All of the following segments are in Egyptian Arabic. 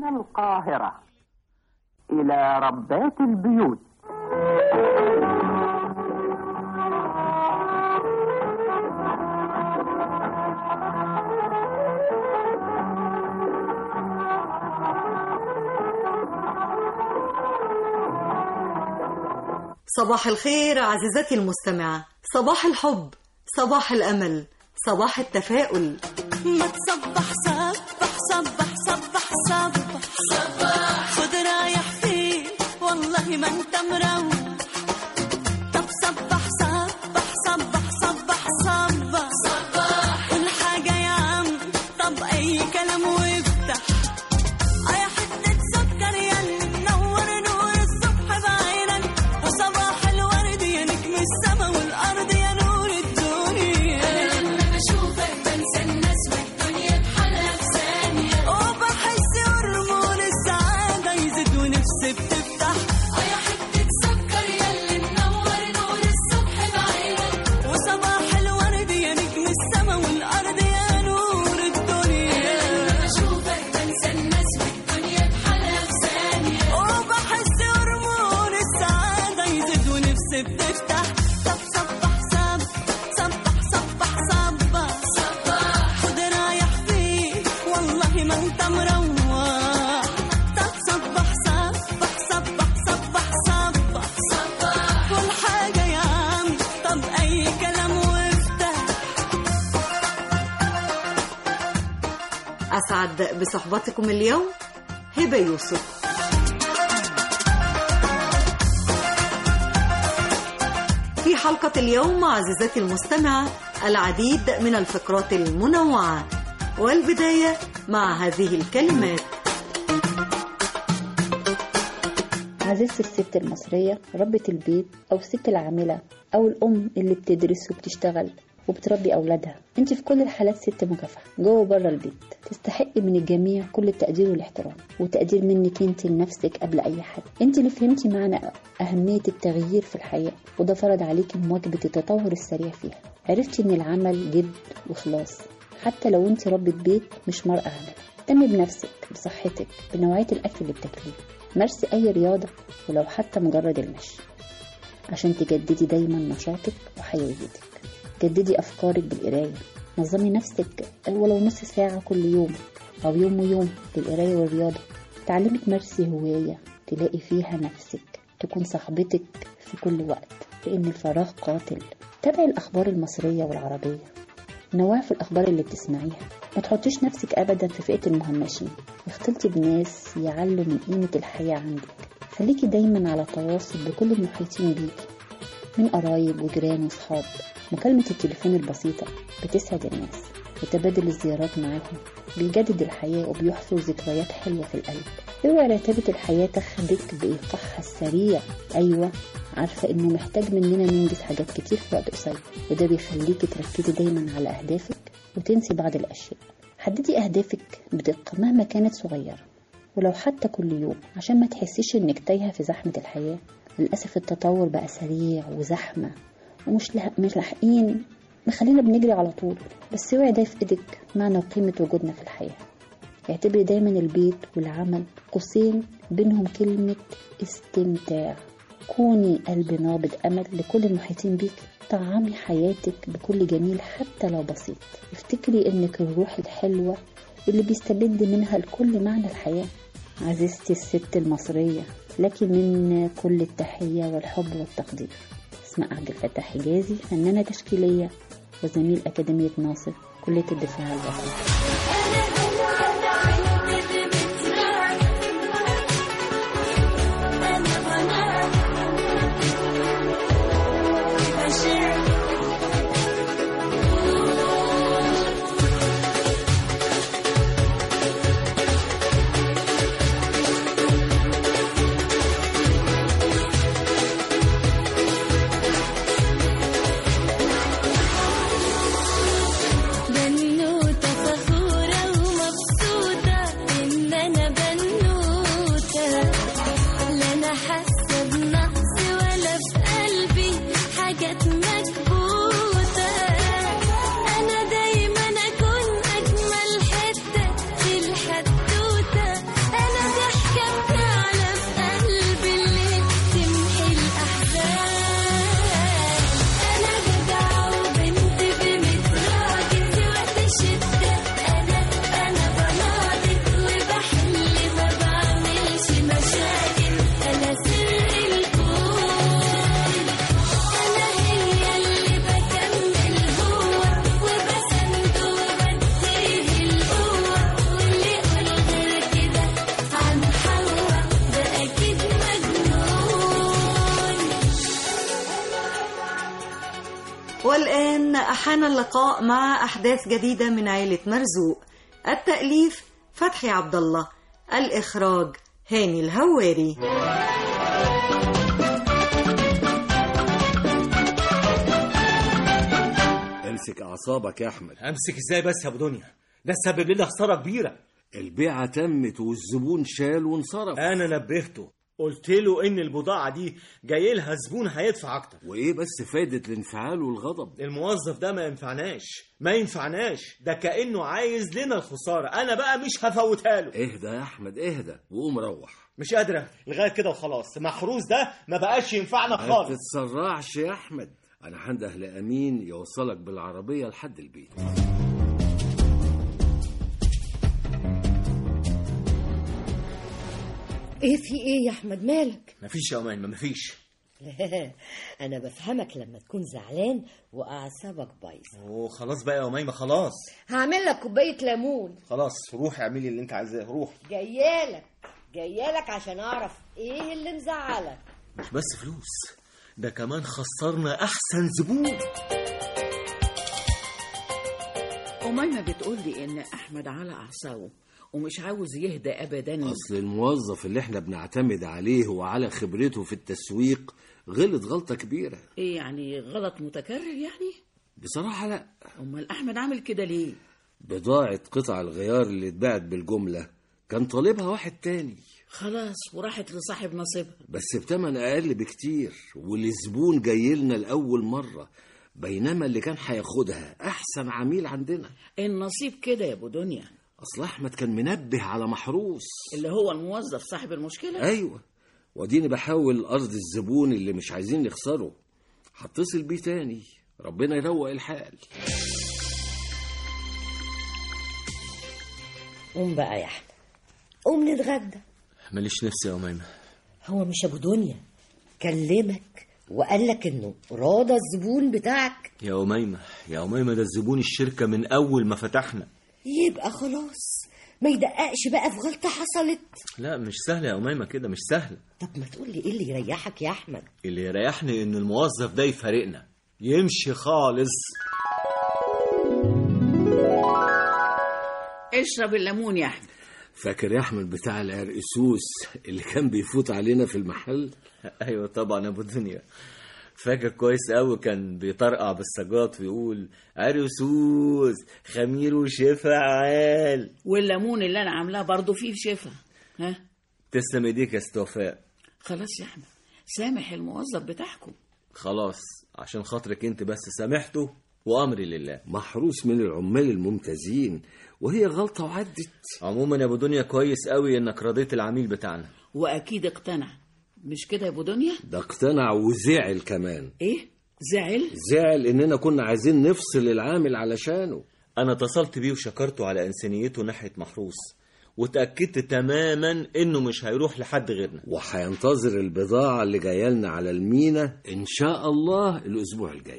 من القاهرة إلى ربات البيوت صباح الخير عزيزتي المستمعة صباح الحب صباح الأمل صباح التفاؤل ما تصبح صبح صبح صبح صبح صبح خد رايح فين والله ما انت مروح طب صبح صبح صبح صبح صبح صبح كل حاجة يا عم طب أي كلام وافتح أي حتة سكر يا منور نور الصبح بعينك وصباح الورد يا نجم السما والأرض يا نور الدنيا لما بشوفك بنسى الناس والدنيا بحالها في ثانية وبحس هرمون السعادة يزيد ونفسي بتفتح يا حتة سكر ياللي منور نور الصبح بعينك وصباح الورد يا نجم السما والأرض يا نور الدنيا لما بشوفك بنسى الناس والدنيا بحالها في ثانية وبحس هرمون السعادة يزيد ونفسي بتفتح طب صبح صبح صبح صبح صبح صبح خد رايح فين والله ما انت مروح طب صبح صبح صبح صبح صبح صبح كل حاجة يا عم طب أي كلام وافتح أسعد بصحبتكم اليوم هبة يوسف في حلقة اليوم عزيزتي المستمعة العديد من الفقرات المنوعة والبداية مع هذه الكلمات عزيزتي الست المصرية ربة البيت أو الست العاملة أو الأم اللي بتدرس وبتشتغل وبتربي أولادها أنت في كل الحالات ست مكافحة جوه وبره البيت تستحقي من الجميع كل التقدير والاحترام وتقدير منك أنت لنفسك قبل أي حد أنت اللي فهمتي معنى أهمية التغيير في الحياة وده فرض عليكي مواكبة التطور السريع فيها عرفتي إن العمل جد وخلاص حتى لو أنت ربة بيت مش مرأة عمل اهتمي بنفسك بصحتك بنوعية الأكل اللي بتاكليه مارسي أي رياضة ولو حتى مجرد المشي عشان تجددي دايما نشاطك وحيويتك جددي أفكارك بالقراية نظمي نفسك ولو نص ساعة كل يوم أو يوم ويوم للقراية والرياضة تعلمي تمارسي هواية تلاقي فيها نفسك تكون صاحبتك في كل وقت لأن الفراغ قاتل تابعي الأخبار المصرية والعربية نوعي في الأخبار اللي بتسمعيها ما تحطيش نفسك أبدا في فئة المهمشين اختلطي بناس يعلوا من قيمة الحياة عندك خليكي دايما على تواصل بكل المحيطين بيكي من قرايب وجيران وصحاب مكالمة التليفون البسيطة بتسعد الناس وتبادل الزيارات معاهم بيجدد الحياة وبيحفر ذكريات حلوة في القلب اوعي رتابة الحياة تاخدك بإيقاعها السريع أيوة عارفة إنه محتاج مننا ننجز حاجات كتير في وقت قصير وده بيخليكي تركزي دايما على أهدافك وتنسي بعض الأشياء حددي أهدافك بدقة مهما كانت صغيرة ولو حتى كل يوم عشان ما تحسيش إنك تايهة في زحمة الحياة للأسف التطور بقى سريع وزحمة ومش لا- مش لاحقين مخلينا بنجري على طول بس اوعي ده في ايدك معنى وقيمة وجودنا في الحياة اعتبري دايما البيت والعمل قوسين بينهم كلمة استمتاع كوني قلب نابض أمل لكل المحيطين بيك طعمي حياتك بكل جميل حتى لو بسيط افتكري انك الروح الحلوة اللي بيستبد منها الكل معنى الحياة عزيزتي الست المصرية لك من كل التحية والحب والتقدير اسماء عبد الفتاح حجازي فنانة تشكيلية وزميل أكاديمية ناصر كلية الدفاع الوطني بنوتة فخورة أحان اللقاء مع أحداث جديدة من عائلة مرزوق التأليف فتحي عبد الله الإخراج هاني الهواري امسك اعصابك يا احمد امسك ازاي بس يا ابو دنيا ده سبب لنا خساره كبيره البيعه تمت والزبون شال وانصرف انا نبهته قلت له ان البضاعه دي جاي لها زبون هيدفع اكتر وايه بس فايده الانفعال والغضب الموظف ده ما ينفعناش ما ينفعناش ده كانه عايز لنا الخساره انا بقى مش هفوتها له اهدى يا احمد اهدى وقوم روح مش قادره لغايه كده وخلاص محروس ده ما بقاش ينفعنا ما خالص تتسرعش يا احمد انا هنده لامين يوصلك بالعربيه لحد البيت ايه في ايه يا احمد مالك مفيش يا امين مفيش انا بفهمك لما تكون زعلان واعصابك بايظه وخلاص بقى يا اميمه خلاص هعمل لك كوبايه ليمون خلاص روحي اعملي اللي انت عايزاه روحي جايالك جايالك عشان اعرف ايه اللي مزعلك مش بس فلوس ده كمان خسرنا احسن زبون أميمة بتقول لي إن أحمد على أعصابه ومش عاوز يهدى أبدا اصل الموظف اللي احنا بنعتمد عليه وعلى خبرته في التسويق غلط غلطه كبيره إيه يعني غلط متكرر يعني؟ بصراحه لا أمال أحمد عامل كده ليه؟ بضاعه قطع الغيار اللي اتباعت بالجمله كان طالبها واحد تاني خلاص وراحت لصاحب نصيبها بس بتمن اقل بكتير والزبون جاي لنا لاول مره بينما اللي كان هياخدها احسن عميل عندنا النصيب كده يا أبو دنيا اصل احمد كان منبه على محروس اللي هو الموظف صاحب المشكلة ايوه واديني بحاول ارض الزبون اللي مش عايزين نخسره هتصل بيه تاني ربنا يروق الحال قوم بقى يا احمد قوم نتغدى ماليش نفسي يا اميمه هو مش ابو دنيا كلمك وقال لك انه راضى الزبون بتاعك يا أميمة يا أميمة ده الزبون الشركة من أول ما فتحنا يبقى خلاص ما يدققش بقى في غلطه حصلت لا مش سهلة يا أميمة كده مش سهلة طب ما تقول لي ايه اللي يريحك يا احمد اللي يريحني إن الموظف ده يفارقنا يمشي خالص اشرب الليمون يا أحمد فاكر يا احمد بتاع العرقسوس اللي كان بيفوت علينا في المحل أيوة طبعا يا أبو دنيا فاكر كويس قوي كان بيطرقع بالسجاط ويقول عرسوس خمير وشفا عال والليمون اللي أنا عاملاه برضه فيه شفا ها تسلم ايديك يا استوفاء خلاص يا أحمد سامح الموظف بتاعكم خلاص عشان خاطرك انت بس سامحته وامري لله محروس من العمال الممتازين وهي غلطه وعدت عموما يا ابو دنيا كويس قوي انك رضيت العميل بتاعنا وأكيد اقتنع مش كده يا أبو دنيا؟ ده اقتنع وزعل كمان إيه؟ زعل؟ زعل اننا كنا عايزين نفصل العامل علشانه انا اتصلت بيه وشكرته على انسانيته ناحيه محروس وتاكدت تماما انه مش هيروح لحد غيرنا وهينتظر البضاعة اللي جاية لنا على المينا إن شاء الله الأسبوع الجاي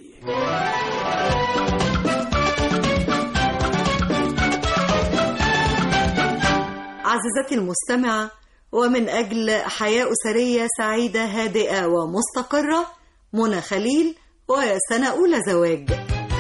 عزيزتي المستمعة ومن أجل حياة أسرية سعيدة هادئة ومستقرة منى خليل وسنة أولى زواج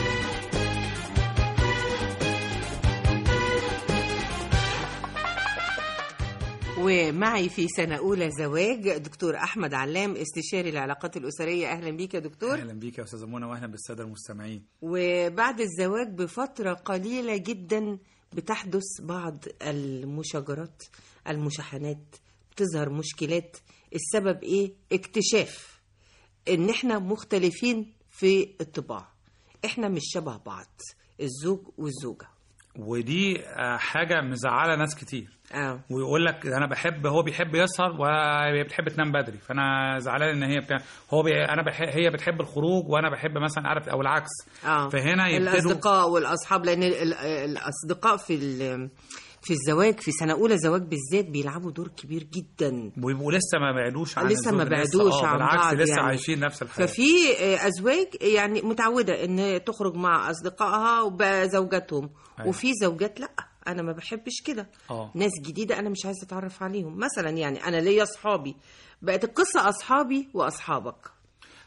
ومعي في سنة أولى زواج دكتور أحمد علام استشاري العلاقات الأسرية أهلا بيك يا دكتور اهلا بيك يا استاذه منى واهلا بالساده المستمعين وبعد الزواج بفترة قليلة جدا بتحدث بعض المشاجرات المشاحنات بتظهر مشكلات السبب ايه اكتشاف ان احنا مختلفين في الطباع احنا مش شبه بعض الزوج والزوجة ودي آه، حاجه مزعله ناس كتير اه ويقول لك انا بحب هو بيحب يسهر وهي بتحب تنام بدري فانا زعلان ان هي بتاع هو بي انا بحب هي بتحب الخروج وانا بحب مثلا عارف او العكس اه فهنا يبتدوا الاصدقاء والاصحاب لان ال- ال- الاصدقاء في ال- في الزواج في سنه اولى زواج بالذات بيلعبوا دور كبير جدا ويبقوا لسه ما بعدوش عن لسه ما الزوج، بعدوش آه، عن بالعكس بعض لسه يعني. عايشين نفس الحياه ففي آه، ازواج يعني متعوده ان تخرج مع اصدقائها وبزوجاتهم أيوة. وفي زوجات لا انا ما بحبش كده اه ناس جديده انا مش عايزه اتعرف عليهم مثلا يعني انا ليا اصحابي بقت القصه اصحابي واصحابك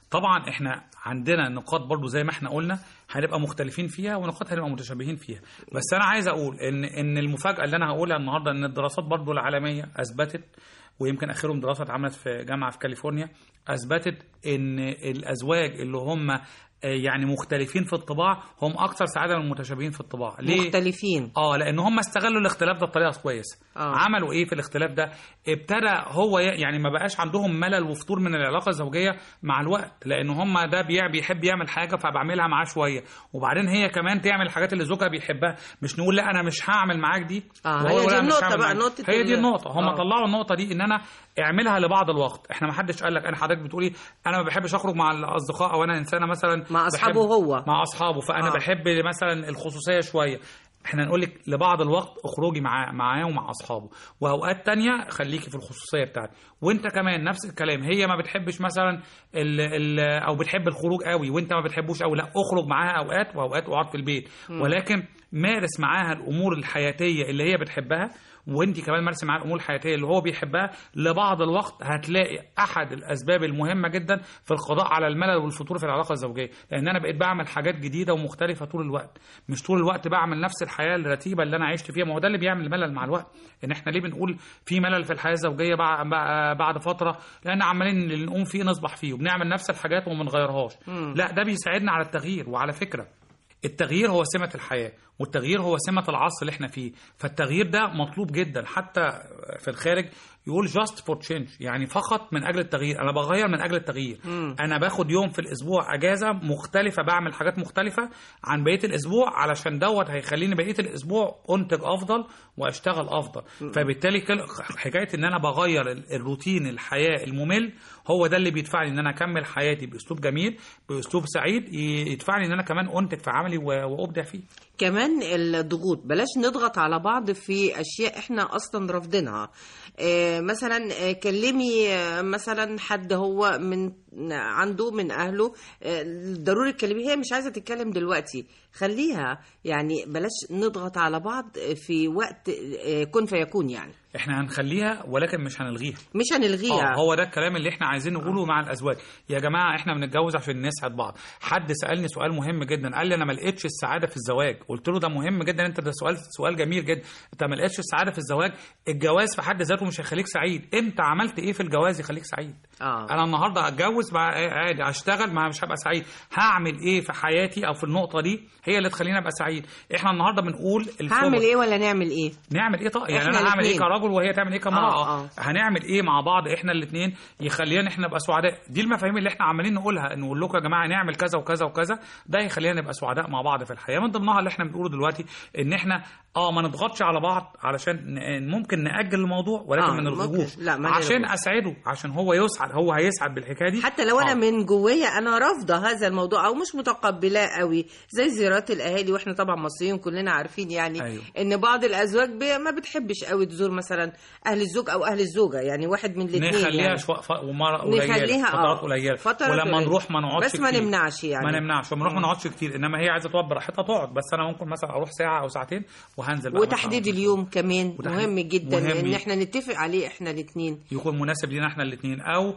طبعا احنا عندنا نقاط برضو زي ما احنا قلنا هنبقى مختلفين فيها ونقاط هنبقى متشابهين فيها بس انا عايز اقول ان ان المفاجاه اللي انا هقولها النهارده ان الدراسات برضو العالميه اثبتت ويمكن اخرهم دراسه اتعملت في جامعه في كاليفورنيا اثبتت ان الازواج اللي هم آه، يعني مختلفين في الطباع هم اكثر سعاده من المتشابهين في الطباع ليه مختلفين اه لان هم استغلوا الاختلاف ده بطريقه كويسه آه. عملوا ايه في الاختلاف ده ابتدى هو ي- يعني ما بقاش عندهم ملل وفتور من العلاقه الزوجيه مع الوقت لان هم ده بيع بيحب يعمل حاجه فبعملها معاه شويه وبعدين هي كمان تعمل الحاجات اللي زوجها بيحبها مش نقول لا انا مش هعمل معاك دي آه، وهو هي يقول دي لا مش النقطة هعمل بقى، معاك. نقطة هي دي ال- النقطه هم آه. طلعوا النقطه دي ان انا اعملها لبعض الوقت احنا ما حدش قال لك انا حضرتك بتقولي انا ما بحبش اخرج مع الاصدقاء او انا انسانه مثلا مع أصحابه بحب- هو. مع اصحابه فانا آه. آه. بحب مثلا الخصوصيه شويه احنا نقول لك لبعض الوقت اخرجي معاه معاه ومع اصحابه واوقات تانية خليكي في الخصوصيه بتاعتك وانت كمان نفس الكلام هي ما بتحبش مثلا ال ال او بتحب الخروج قوي وانت ما بتحبوش قوي لا اخرج معاها اوقات واوقات اقعد في البيت مم. ولكن مارس معاها الامور الحياتيه اللي هي بتحبها وانت كمان مارسي معاه الامور الحياتيه اللي هو بيحبها لبعض الوقت هتلاقي احد الاسباب المهمه جدا في القضاء على الملل والفتور في العلاقه الزوجيه لان انا بقيت بعمل حاجات جديده ومختلفه طول الوقت مش طول الوقت بعمل نفس الحياه الرتيبه اللي انا عشت فيها ما هو ده اللي بيعمل ملل مع الوقت ان احنا ليه بنقول في ملل في الحياه الزوجيه بع- بع- بعد فتره لان عمالين اللي نقوم فيه نصبح فيه وبنعمل نفس الحاجات وما بنغيرهاش مم. لا ده بيساعدنا على التغيير وعلى فكره التغيير هو سمة الحياة والتغيير هو سمة العصر اللي احنا فيه فالتغيير ده مطلوب جدا حتى في الخارج يقول just for change يعني فقط من أجل التغيير أنا بغير من أجل التغيير مم. أنا باخد يوم في الأسبوع أجازة مختلفة بعمل حاجات مختلفة عن بقية الأسبوع علشان دوت هيخليني بقية الأسبوع أنتج أفضل وأشتغل أفضل فبالتالي كل- حكاية إن أنا بغير ال- الروتين الحياة الممل هو ده اللي بيدفعني إن أنا أكمل حياتي بأسلوب جميل بأسلوب سعيد ي- يدفعني إن أنا كمان أنتج في عملي و- وأبدع فيه كمان الضغوط بلاش نضغط على بعض في اشياء احنا اصلا رافضينها آه، مثلا آه، كلمي آه، مثلا حد هو من عنده من اهله آه، ضروري تكلميه هي مش عايزه تتكلم دلوقتي خليها يعني بلاش نضغط على بعض في وقت آه، كن فيكون يعني احنا هنخليها ولكن مش هنلغيها مش هنلغيها اه هو ده الكلام اللي احنا عايزين نقوله مع الازواج يا جماعه احنا بنتجوز عشان نسعد بعض حد سالني سؤال مهم جدا قال لي انا ما لقيتش السعاده في الزواج قلت له ده مهم جدا انت ده سؤال سؤال جميل جدا انت ما لقيتش السعاده في الزواج الجواز في حد ذاته مش هيخليك سعيد انت عملت ايه في الجواز يخليك سعيد اه انا النهارده اتجوز مع عادي اشتغل ما مش هبقى سعيد هعمل ايه في حياتي او في النقطه دي هي اللي تخليني ابقى سعيد احنا النهارده بنقول الفرص. هعمل ايه ولا نعمل ايه نعمل ايه طيب يعني إحنا انا هعمل ايه الاتنين. كراجل وهي تعمل ايه كامراه آه، آه آه. هنعمل ايه مع بعض احنا الاثنين يخلينا احنا نبقى سعداء دي المفاهيم اللي احنا عمالين نقولها نقول لكم يا جماعه نعمل كذا وكذا وكذا ده يخلينا نبقى سعداء مع بعض في الحياه من ضمنها اللي احنا بنقوله دلوقتي ان احنا اه ما نضغطش على بعض علشان ن- ممكن ناجل الموضوع ولكن آه، ما ممكن. نلغيهوش لا، ما عشان نلغوش. اسعده عشان هو يسعد هو هيسعد بالحكايه دي حتى لو انا آه. من جوايا انا رافضه هذا الموضوع او مش متقبلاه قوي زي زيارات الاهالي واحنا طبعا مصريين كلنا عارفين يعني أيوه. ان بعض الازواج بي- ما بتحبش قوي تزور مثلا اهل الزوج او اهل الزوجه يعني واحد من الاثنين نخليها يعني. شوية ف... ومرة قليلة نخليها فترات اه قليلة فترات ولما قليلة. نروح ما نقعدش بس ما كتير. نمنعش يعني ما نمنعش لما نروح ما نقعدش كتير انما هي عايزه تقعد براحتها تقعد بس انا ممكن مثلا اروح ساعه او ساعتين وهنزل بقى وتحديد مثلاً. اليوم كمان وتحديد- مهم جدا مهم. ان احنا نتفق عليه احنا الاثنين يكون مناسب لينا احنا الاثنين او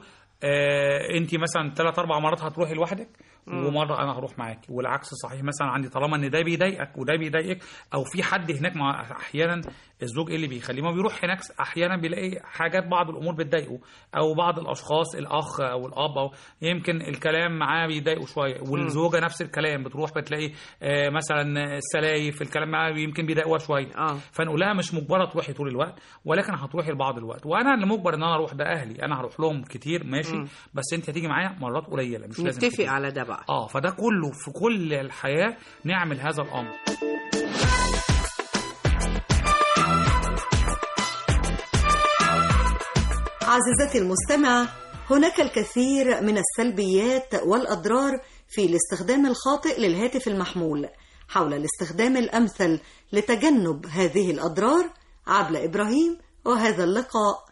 آه انت مثلا ثلاث اربع مرات هتروحي لوحدك مم. ومره انا هروح معاكي والعكس صحيح مثلا عندي طالما ان ده بيضايقك وده بيضايقك او في حد هناك مع احيانا الزوج ايه اللي بيخليه ما بيروح هناك احيانا بيلاقي حاجات بعض الامور بتضايقه او بعض الاشخاص الاخ او الاب او يمكن الكلام معاه بيضايقه شويه والزوجه نفس الكلام بتروح بتلاقي آه مثلا السلايف الكلام معاه يمكن بيضايقوها شويه اه فنقول لها مش مجبره تروحي طول الوقت ولكن هتروحي لبعض الوقت وانا اللي مجبر ان انا اروح ده اهلي انا هروح لهم كتير ماشي مم. بس انت هتيجي معايا مرات قليله مش لازم نتفق كتير. على ده بقى اه فده كله في كل الحياه نعمل هذا الامر عزيزتي المستمع هناك الكثير من السلبيات والأضرار في الاستخدام الخاطئ للهاتف المحمول حول الاستخدام الأمثل لتجنب هذه الأضرار عبلة إبراهيم وهذا اللقاء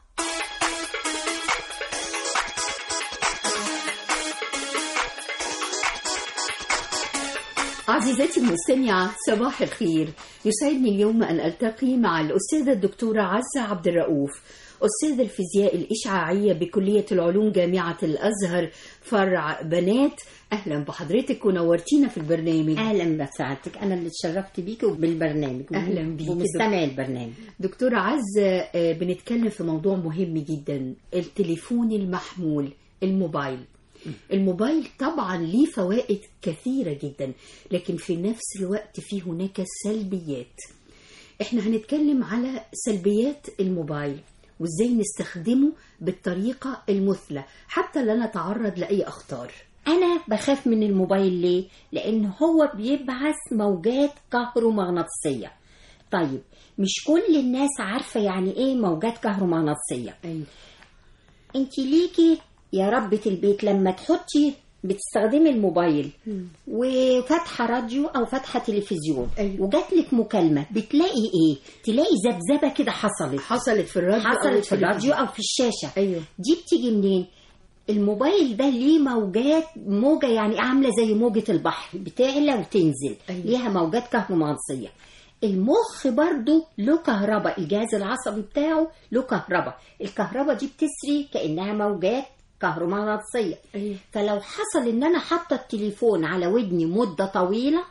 عزيزتي المستمعة صباح الخير يسعدني اليوم أن ألتقي مع الأستاذة الدكتورة عزة عبد الرؤوف أستاذ الفيزياء الإشعاعية بكلية العلوم جامعة الأزهر فرع بنات أهلا بحضرتك ونورتينا في البرنامج اهلا بسعادتك انا اللي اتشرفت بيكي وبالبرنامج أهلا بيكي. ومستمع البرنامج دكتورة عزة آه، بنتكلم في موضوع مهم جدا التليفون المحمول الموبايل الموبايل طبعا ليه فوائد كثيرة جدا لكن في نفس الوقت فيه هناك سلبيات احنا هنتكلم على سلبيات الموبايل وازاي نستخدمه بالطريقة المثلى حتى لا نتعرض لأي أخطار انا بخاف من الموبايل ليه لان هو بيبعث موجات كهرومغناطيسيه طيب مش كل الناس عارفه يعني ايه موجات كهرومغناطيسيه أيوة. انت ليكي يا ربة البيت لما تحطي بتستخدمي الموبايل وفاتحه راديو او فاتحه تلفزيون أيوة. وجات لك مكالمه بتلاقي ايه تلاقي ذبذبه كده حصلت حصلت في الراديو أو حصلت في الراديو التلفزيون. او في الشاشه أيوة. دي بتيجي منين الموبايل ده ليه موجات موجه يعني عامله زي موجه البحر بتعلى وتنزل أيوة. ليها موجات كهرومغناطيسيه المخ برضو له كهرباء الجهاز العصبي بتاعه له كهرباء الكهرباء دي بتسري كانها موجات كهرومغناطيسيه أيوة. فلو حصل ان انا حاطه التليفون على ودني مده طويله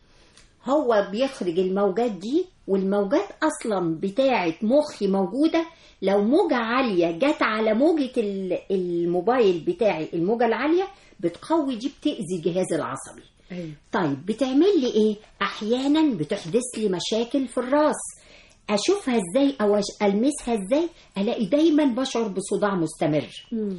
هو بيخرج الموجات دي والموجات اصلا بتاعه مخي موجوده لو موجه عاليه جت على موجه ال- الموبايل بتاعي الموجه العاليه بتقوي دي بتاذي الجهاز العصبي أيوة. طيب بتعمل لي ايه احيانا بتحدث لي مشاكل في الراس اشوفها ازاي او أش- المسها ازاي الاقي دايما بشعر بصداع مستمر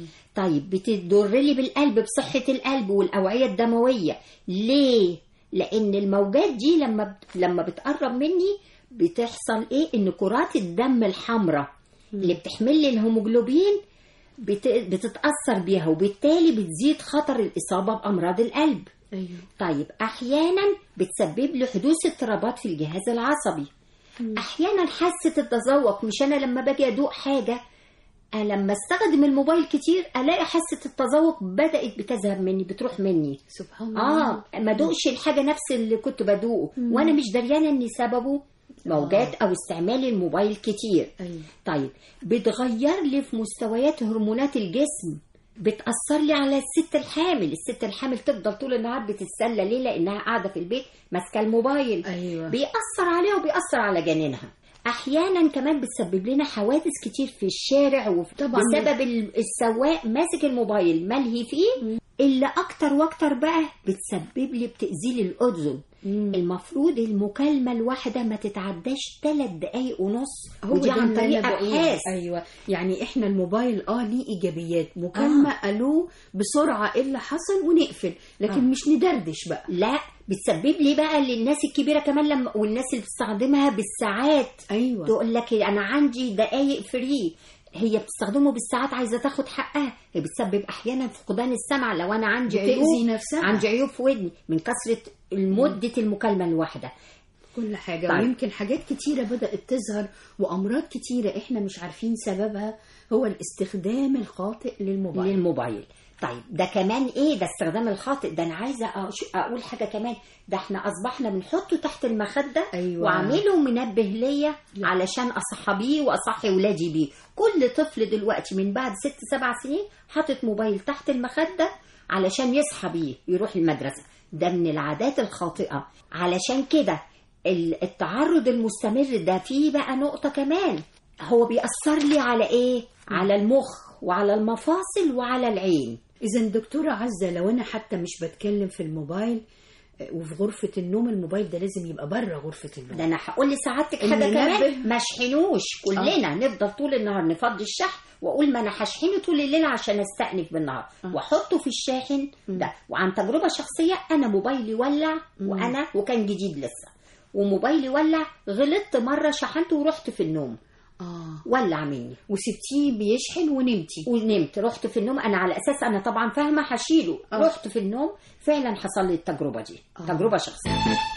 طيب بتضر لي بالقلب بصحة القلب والأوعية الدموية ليه؟ لأن الموجات دي لما بت... لما بتقرب مني بتحصل إيه؟ إن كرات الدم الحمراء اللي بتحمل لي الهيموجلوبين بت... بتتأثر بيها وبالتالي بتزيد خطر الإصابة بأمراض القلب أيوة. طيب أحيانا بتسبب لي حدوث اضطرابات في الجهاز العصبي أحيانا حاسة التذوق مش أنا لما باجي أدوق حاجة أنا لما استخدم الموبايل كتير الاقي حاسه التذوق بدات بتذهب مني بتروح مني سبحان الله اه ما دوقش الحاجه نفس اللي كنت بدوقه وانا مش دريانه ان سببه موجات او استعمال الموبايل كتير أيوة. طيب بتغير لي في مستويات هرمونات الجسم بتأثر لي على الست الحامل الست الحامل تفضل طول النهار بتتسلى ليه لأنها قاعدة في البيت ماسكة الموبايل أيوة. بيأثر عليها وبيأثر على جنينها أحيانا كمان بتسبب لنا حوادث كتير في الشارع وفي طبعاً. بسبب ال- السواق ماسك الموبايل ملهي فيه اللي أكتر وأكتر بقى بتسبب لي بتأذي لي الأذن المفروض المكالمة الواحدة ما تتعداش ثلاث دقايق ونص هو ودي ده عن اللي طريق أنا بقوله. أبحاث ايوه يعني احنا الموبايل اه ليه ايجابيات مكالمه آه. الو بسرعه ايه اللي حصل ونقفل لكن آه. مش ندردش بقى لا بتسبب لي بقى للناس الكبيره كمان لما والناس اللي بتستخدمها بالساعات ايوه تقول لك انا عندي دقايق فري هي بتستخدمه بالساعات عايزه تاخد حقها هي بتسبب احيانا فقدان السمع لو انا عندي بتأذي عيوب نفسها. عندي عيوب في ودني من كثره مده المكالمه الواحده كل حاجة طيب. ويمكن حاجات كتيرة بدأت تظهر وأمراض كتيرة إحنا مش عارفين سببها هو الاستخدام الخاطئ للموبايل للموبايل طيب ده كمان ايه ده استخدام الخاطئ ده انا عايزه أش- اقول حاجه كمان ده احنا اصبحنا بنحطه تحت المخده أيوة. واعمله منبه ليا علشان اصحى بيه واصحي ولادي بيه كل طفل دلوقتي من بعد ست سبع سنين حاطط موبايل تحت المخده علشان يصحى بيه يروح المدرسه ده من العادات الخاطئه علشان كده ال- التعرض المستمر ده فيه بقى نقطه كمان هو بيأثر لي على ايه على المخ وعلى المفاصل وعلى العين إذا دكتورة عزة لو أنا حتى مش بتكلم في الموبايل آه، وفي غرفة النوم الموبايل ده لازم يبقى بره غرفة النوم ده انا هقول لسعادتك إن حاجه ننبه- كمان ما اشحنوش كلنا نفضل طول النهار نفضي الشحن واقول ما انا هشحنه طول الليل عشان استأنف بالنهار واحطه في الشاحن ده وعن تجربه شخصيه انا موبايلي ولع وانا وكان جديد لسه وموبايلي ولع غلطت مره شحنته ورحت في النوم آه ولع مني وسبتيه بيشحن ونمتي ونمت رحت في النوم انا على اساس انا طبعا فاهمه هشيله آه. رحت في النوم فعلا حصل لي التجربه دي تجربه شخصيه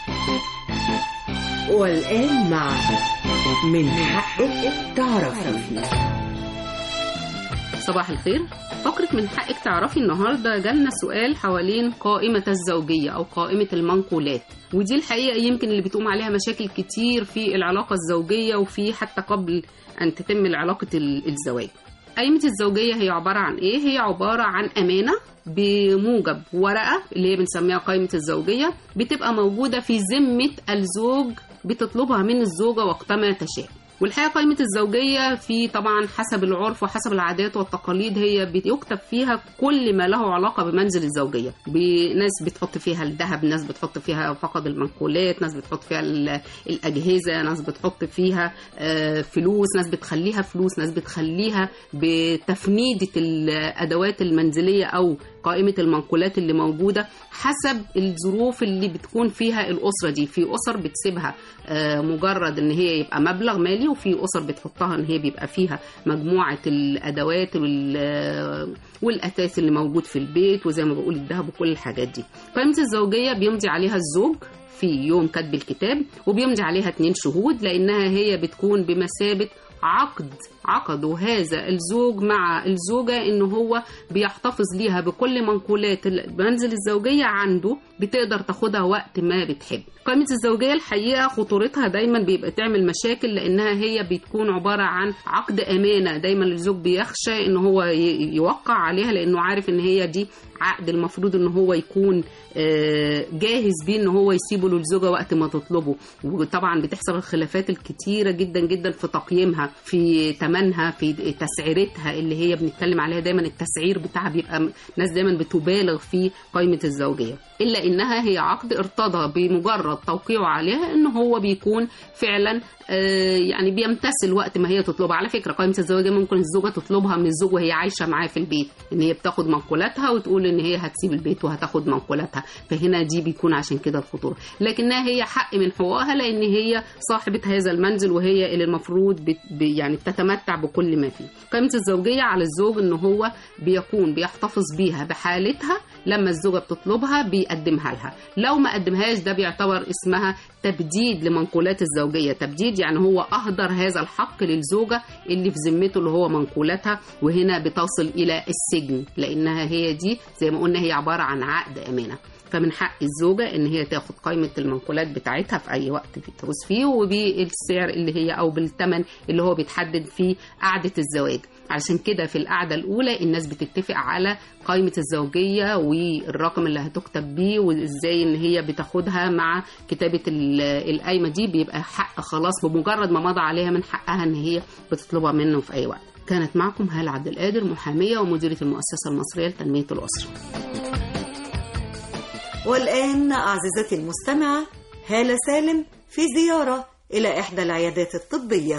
والآن مع من حقك تعرفي صباح الخير فقرة من حقك تعرفي النهاردة جالنا سؤال حوالين قائمة الزوجية أو قائمة المنقولات ودي الحقيقة يمكن اللي بتقوم عليها مشاكل كتير في العلاقة الزوجية وفي حتى قبل أن تتم علاقة ال- الزواج قائمة الزوجية هي عبارة عن إيه؟ هي عبارة عن أمانة بموجب ورقة اللي هي بنسميها قائمة الزوجية بتبقى موجودة في ذمة الزوج بتطلبها من الزوجة وقتما تشاء والحقيقة قائمة الزوجية في طبعا حسب العرف وحسب العادات والتقاليد هي بيكتب فيها كل ما له علاقة بمنزل الزوجية ناس بتحط فيها الذهب ناس بتحط فيها فقط المنقولات ناس بتحط فيها ال- الأجهزة ناس بتحط فيها آه، فلوس ناس بتخليها فلوس ناس بتخليها بتفنيدة الأدوات المنزلية أو قائمة المنقولات اللي موجودة حسب الظروف اللي بتكون فيها الأسرة دي في أسر بتسيبها آه، مجرد ان هي يبقى مبلغ مالي وفي اسر بتحطها ان هي بيبقى فيها مجموعه الادوات وال- والاثاث اللي موجود في البيت وزي ما بقول الذهب وكل الحاجات دي قائمه الزوجيه بيمضي عليها الزوج في يوم كتب الكتاب وبيمضي عليها اتنين شهود لانها هي بتكون بمثابه عقد عقدوا هذا الزوج مع الزوجة إن هو بيحتفظ ليها بكل منقولات المنزل الزوجية عنده بتقدر تاخدها وقت ما بتحب قائمة الزوجية الحقيقة خطورتها دايما بيبقى تعمل مشاكل لأنها هي بتكون عبارة عن عقد أمانة دايما الزوج بيخشى إن هو ي- يوقع عليها لأنه عارف إن هي دي عقد المفروض إن هو يكون آه، جاهز بيه إن هو يسيبه للزوجة وقت ما تطلبه وطبعا بتحصل الخلافات الكتيرة جدا جدا في تقييمها في ثمنها في تسعيرتها اللي هي بنتكلم عليها دايما التسعير بتاعها بيبقى م- ناس دايما بتبالغ في قائمة الزوجية إلا إنها هي عقد ارتضى بمجرد توقيعه عليها إن هو بيكون فعلا آه، يعني بيمتثل وقت ما هي تطلبها على فكرة قائمة الزوجية ممكن الزوجة تطلبها من الزوج وهي عايشة معاه في البيت إن هي بتاخد منقولاتها وتقول إن هي هتسيب البيت وهتاخد منقولاتها فهنا دي بيكون عشان كده الخطورة لكنها هي حق من حقوقها لأن هي صاحبة هذا المنزل وهي اللي المفروض بت ب- يعني بتتمتع بكل ما فيه قائمة الزوجية على الزوج إن هو بيكون بيحتفظ بيها بحالتها لما الزوجة بتطلبها بيقدمها لها لو ما قدمهاش ده بيعتبر اسمها تبديد لمنقولات الزوجية تبديد يعني هو أهدر هذا الحق للزوجة اللي في ذمته اللي هو منقولاتها وهنا بتصل إلى السجن لأنها هي دي زي ما قلنا هي عبارة عن عقد أمانة فمن حق الزوجة إن هي تاخد قائمة المنقولات بتاعتها في أي وقت بتعوز فيه وبالسعر اللي هي أو بالثمن اللي هو بيتحدد في قعدة الزواج علشان كده في القعدة الأولى الناس بتتفق على قائمة الزوجية والرقم اللي هتكتب بيه وإزاي إن هي بتاخدها مع كتابة ال- القايمة دي بيبقى حق خلاص بمجرد ما مضى عليها من حقها إن هي بتطلبها منه في أي وقت كانت معكم هالة عبد القادر محامية ومديرة المؤسسة المصرية لتنمية الأسرة والآن أعززتي المستمعة هالة سالم في زيارة إلى إحدى العيادات الطبية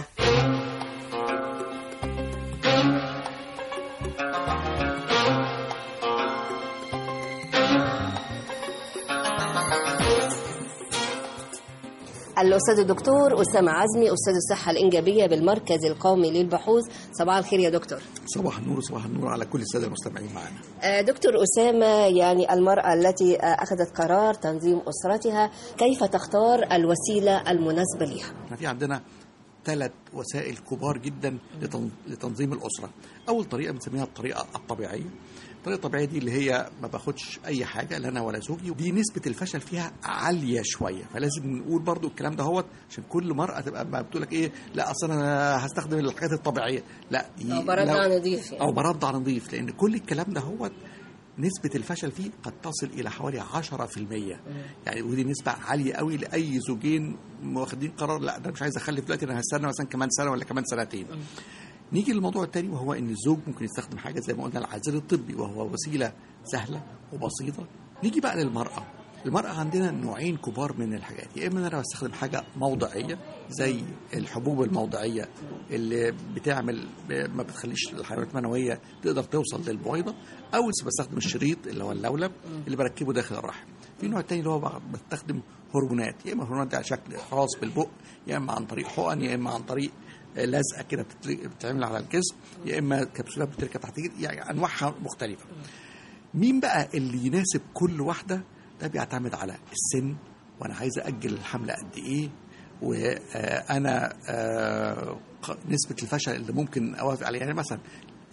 الأستاذ الدكتور أسامة عزمي أستاذ الصحة الإنجابية بالمركز القومي للبحوث صباح الخير يا دكتور صباح النور صباح النور على كل الساده المستمعين معنا آه، دكتور أسامة يعني المرأة التي آه، أخذت قرار تنظيم أسرتها كيف تختار الوسيلة المناسبة لها احنا في عندنا ثلاث وسائل كبار جدا لتن- لتنظيم الاسره اول طريقه بنسميها الطريقه الطبيعيه الطريقه الطبيعيه دي اللي هي ما باخدش اي حاجه لا انا ولا زوجي ودي نسبه الفشل فيها عاليه شويه فلازم نقول برضو الكلام ده هوت عشان كل مرأة تبقى ما بتقول لك ايه لا اصل انا هستخدم الحاجات الطبيعيه لا دي أو برضع لو- نظيف يعني. او برضع نظيف لان كل الكلام ده هوت نسبة الفشل فيه قد تصل إلى حوالي 10% يعني ودي نسبة عالية قوي لأي زوجين واخدين قرار لا ده مش عايز أخلف دلوقتي أنا هستنى مثلا كمان سنة ولا كمان سنتين نيجي للموضوع الثاني وهو ان الزوج ممكن يستخدم حاجه زي ما قلنا العازل الطبي وهو وسيله سهله وبسيطه نيجي بقى للمراه المرأة عندنا نوعين كبار من الحاجات يا إما إن أنا بستخدم حاجة موضعية زي الحبوب الموضعية اللي بتعمل ما بتخليش الحيوانات المنوية تقدر توصل للبويضة أو بستخدم الشريط اللي هو اللولب اللي بركبه داخل الرحم في نوع تاني اللي هو بستخدم هرمونات يا إما هرمونات على شكل خاص بالبق يا إما عن طريق حقن يا إما عن طريق لزقه كده بتتل- بتتعمل على الجسم يا اما كبسولات بتركب تحت الجلد يعني انواعها مختلفه مين بقى اللي يناسب كل واحده ده بيعتمد على السن وانا عايز اجل الحمل قد ايه وانا نسبه الفشل اللي ممكن اوافق عليها يعني مثلا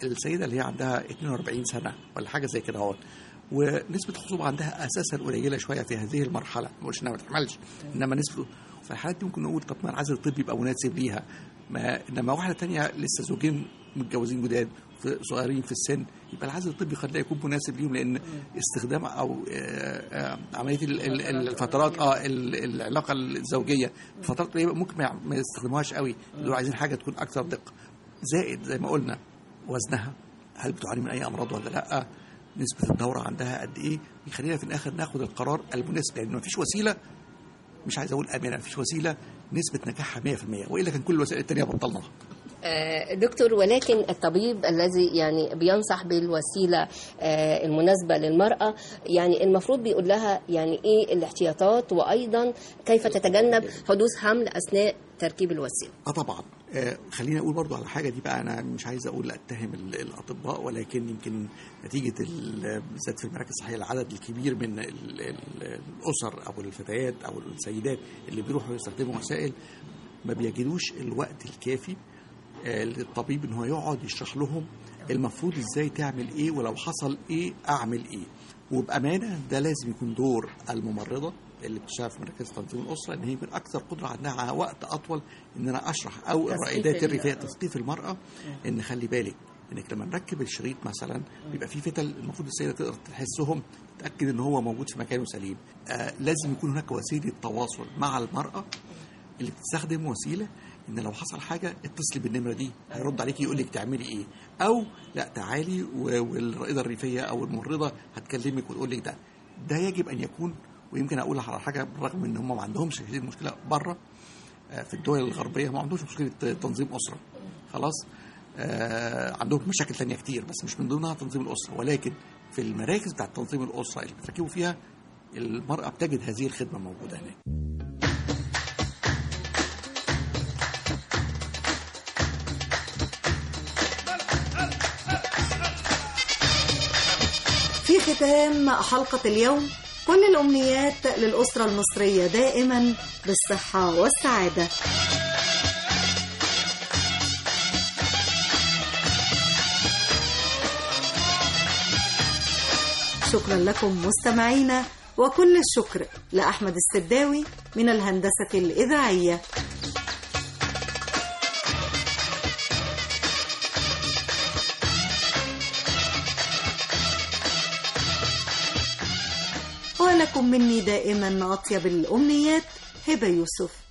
السيده اللي هي عندها 42 سنه ولا حاجه زي كده اهوت ونسبه الخصوبه عندها اساسا قليله شويه في هذه المرحله ما قلتش انها ما تحملش انما نسبه في الحالات دي ممكن نقول طب ما العزل الطبي يبقى مناسب ليها ما انما واحده تانية لسه زوجين متجوزين جداد في- صغيرين في السن يبقى العزل الطبي قد لا يكون مناسب ليهم لان استخدام او آه، آه، عمليه ال- ال- الفترات اه ال- العلاقه الزوجيه فترات قريبه ممكن ما يع- ما يستخدموهاش قوي دول عايزين حاجه تكون اكثر دقه زائد زي ما قلنا وزنها هل بتعاني من اي امراض ولا لا نسبه الدوره عندها قد ايه يخلينا في الاخر ناخد القرار المناسب لان مفيش وسيله مش عايز اقول امنه مفيش وسيله نسبه نجاحها 100% والا كان كل الوسائل الثانيه بطلناها آه، دكتور ولكن الطبيب الذي يعني بينصح بالوسيله آه، المناسبه للمراه يعني المفروض بيقول لها يعني ايه الاحتياطات وايضا كيف تتجنب حدوث حمل اثناء تركيب الوسيله اه طبعا آه خليني اقول برضو على حاجه دي بقى انا مش عايز اقول اتهم ال- الاطباء ولكن يمكن نتيجه ال- بالذات في المراكز الصحيه العدد الكبير من ال- ال- الاسر او الفتيات او السيدات اللي بيروحوا يستخدموا وسائل ما بيجدوش الوقت الكافي آه، للطبيب ان هو يقعد يشرح لهم المفروض ازاي تعمل ايه ولو حصل ايه اعمل ايه وبامانه ده لازم يكون دور الممرضه اللي بتشتغل في مركز تنظيم الاسره ان هي يكون اكثر قدره عندها على وقت اطول ان انا اشرح او تثقيف الرائدات ال- الريفيه تثقيف المراه ان خلي بالك انك لما نركب الشريط مثلا بيبقى في فتل المفروض السيده تقدر تحسهم تتاكد ان هو موجود في مكانه سليم آه لازم يكون هناك وسيله تواصل مع المراه اللي بتستخدم وسيله ان لو حصل حاجه اتصلي بالنمره دي هيرد عليكي يقول لك تعملي ايه او لا تعالي و- والرائده الريفيه او الممرضه هتكلمك وتقول لك ده ده يجب ان يكون ويمكن اقول على حاجه بالرغم من ان هم ما عندهمش هذه المشكله بره آه، في الدول الغربيه ما عندهمش مشكله تنظيم اسره خلاص آه عندهم مشاكل تانية كتير بس مش من ضمنها تنظيم الاسره ولكن في المراكز بتاعت تنظيم الاسره اللي بتركبوا فيها المراه بتجد هذه الخدمه موجوده هناك في ختام حلقة اليوم كل الأمنيات للأسرة المصرية دائما بالصحة والسعادة شكرا لكم مستمعينا وكل الشكر لأحمد السداوي من الهندسة الإذاعية ولكم مني دائما أطيب الأمنيات هبة يوسف